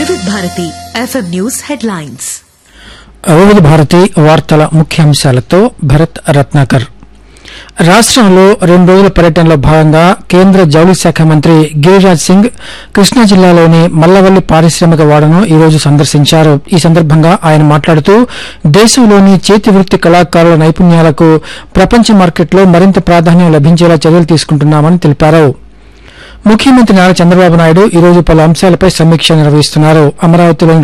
వివిధ Bharati FM news headlines వివిధ భారతి వార్తల ముఖ్యాంశాలతో భరత్ రత్నాకర్ రాష్టంలో రెండు రోజుల పర్యటనలో భాగంగా కేంద్ర జౌళి శాఖ మంత్రి గిరిరాజ్ సింగ్ కృష్ణా జిల్లాలోని మల్లవల్లి పారిశ్రామిక వాడను ఈ రోజు సందర్శించారు ఈ సందర్భంగా ఆయన మాట్లాడుతూ దేశంలోని చేతి వృత్తి కళాకారుల నైపుణ్యాలకు ప్రపంచ మార్కెట్లో మరింత ప్రాధాన్యం లభించేలా చర్యలు తీసుకుంటున్నామని తెలిపారు ముఖ్యమంత్రి నారా చంద్రబాబు నాయుడు ఈ రోజు పలు అంశాలపై సమీక్ష నిర్వహిస్తున్నారు అమరావతిలోని